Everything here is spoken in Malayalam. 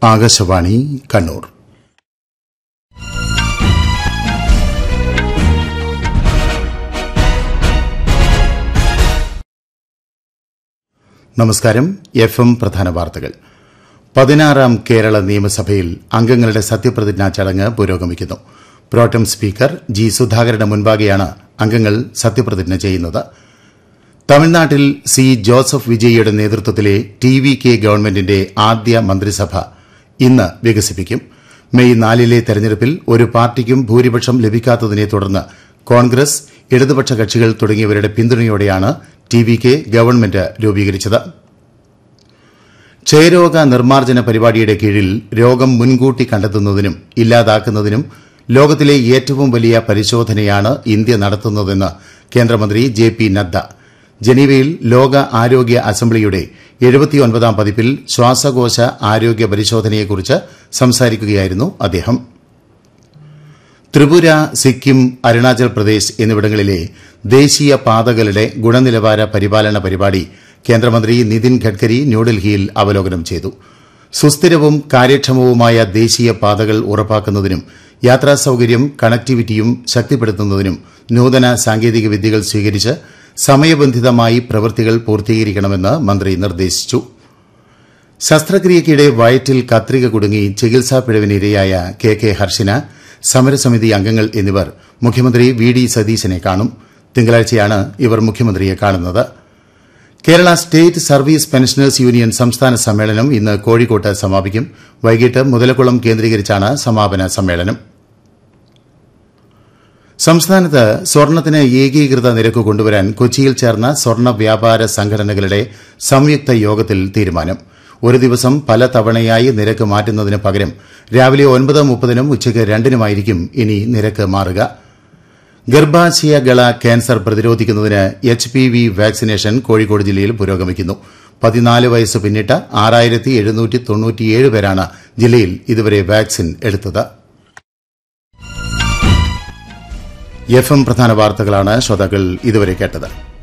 ആകാശവാണി കണ്ണൂർ നമസ്കാരം എഫ് എം പ്രധാന വാർത്തകൾ പതിനാറാം കേരള നിയമസഭയിൽ അംഗങ്ങളുടെ സത്യപ്രതിജ്ഞാ ചടങ്ങ് പുരോഗമിക്കുന്നു പ്രോട്ടം സ്പീക്കർ ജി സുധാകരന്റെ മുൻപാകെയാണ് അംഗങ്ങൾ സത്യപ്രതിജ്ഞ ചെയ്യുന്നത് തമിഴ്നാട്ടിൽ സി ജോസഫ് വിജയിയുടെ നേതൃത്വത്തിലെ ടി വി കെ ഗവൺമെന്റിന്റെ ആദ്യ മന്ത്രിസഭ ഇന്ന് വികസിപ്പിക്കും മെയ് നാലിലെ തെരഞ്ഞെടുപ്പിൽ ഒരു പാർട്ടിക്കും ഭൂരിപക്ഷം ലഭിക്കാത്തതിനെ തുടർന്ന് കോൺഗ്രസ് ഇടതുപക്ഷ കക്ഷികൾ തുടങ്ങിയവരുടെ പിന്തുണയോടെയാണ് ടി വി കെ ഗവൺമെന്റ് രൂപീകരിച്ചത് ക്ഷയരോഗ നിർമ്മാർജ്ജന പരിപാടിയുടെ കീഴിൽ രോഗം മുൻകൂട്ടി കണ്ടെത്തുന്നതിനും ഇല്ലാതാക്കുന്നതിനും ലോകത്തിലെ ഏറ്റവും വലിയ പരിശോധനയാണ് ഇന്ത്യ നടത്തുന്നതെന്ന് കേന്ദ്രമന്ത്രി ജെ പി നദ്ദ ജനീവയിൽ ലോക ആരോഗ്യ അസംബ്ലിയുടെ എഴുപത്തിയൊൻപതാം പതിപ്പിൽ ശ്വാസകോശ ആരോഗ്യ പരിശോധനയെക്കുറിച്ച് സംസാരിക്കുകയായിരുന്നു അദ്ദേഹം ത്രിപുര സിക്കിം അരുണാചൽ പ്രദേശ് എന്നിവിടങ്ങളിലെ ദേശീയ പാതകളുടെ ഗുണനിലവാര പരിപാലന പരിപാടി കേന്ദ്രമന്ത്രി നിതിൻ ഗഡ്കരി ന്യൂഡൽഹിയിൽ അവലോകനം ചെയ്തു സുസ്ഥിരവും കാര്യക്ഷമവുമായ ദേശീയ പാതകൾ ഉറപ്പാക്കുന്നതിനും യാത്രാ സൌകര്യം കണക്ടിവിറ്റിയും ശക്തിപ്പെടുത്തുന്നതിനും നൂതന സാങ്കേതിക വിദ്യകൾ സ്വീകരിച്ച് സമയബന്ധിതമായി പ്രവൃത്തികൾ പൂർത്തീകരിക്കണമെന്ന് മന്ത്രി നിർദ്ദേശിച്ചു ശസ്ത്രക്രിയയ്ക്കിടെ വയറ്റിൽ കത്രിക കുടുങ്ങി ചികിത്സാ പിഴവിനിരയായ കെ കെ ഹർഷിന സമരസമിതി അംഗങ്ങൾ എന്നിവർ മുഖ്യമന്ത്രി വി ഡി സതീശനെ കാണും തിങ്കളാഴ്ചയാണ് ഇവർ മുഖ്യമന്ത്രിയെ കാണുന്നത് Kerala state service pensioners union സംസ്ഥാന സമ്മേളനം ഇന്ന് കോഴിക്കോട്ട് സമാപിക്കും വൈകിട്ട് മുതലക്കുളം കേന്ദ്രീകരിച്ചാണ് സമാപന സമ്മേളനം സംസ്ഥാനത്ത് സ്വർണത്തിന് ഏകീകൃത നിരക്ക് കൊണ്ടുവരാൻ കൊച്ചിയിൽ ചേർന്ന സ്വർണ വ്യാപാര സംഘടനകളുടെ സംയുക്ത യോഗത്തിൽ തീരുമാനം ഒരു ദിവസം പല തവണയായി നിരക്ക് മാറ്റുന്നതിന് പകരം രാവിലെ ഒൻപത് മുപ്പതിനും ഉച്ചയ്ക്ക് രണ്ടിനുമായിരിക്കും ഇനി നിരക്ക് മാറുക ഗർഭാശയഗള ക്യാൻസർ പ്രതിരോധിക്കുന്നതിന് H P V vaccination Kozhikode ജില്ലയിൽ പുരോഗമിക്കുന്നു പതിനാല് വയസ്സ് പിന്നിട്ട ആറായിരത്തി എഴുന്നൂറ്റി തൊണ്ണൂറ്റിയേഴ് പേരാണ് ജില്ലയിൽ ഇതുവരെ വാക്സിൻ എടുത്തത് എഫ് എം പ്രധാന വാർത്തകളാണ് ശ്രോതാക്കൾ ഇതുവരെ കേട്ടത്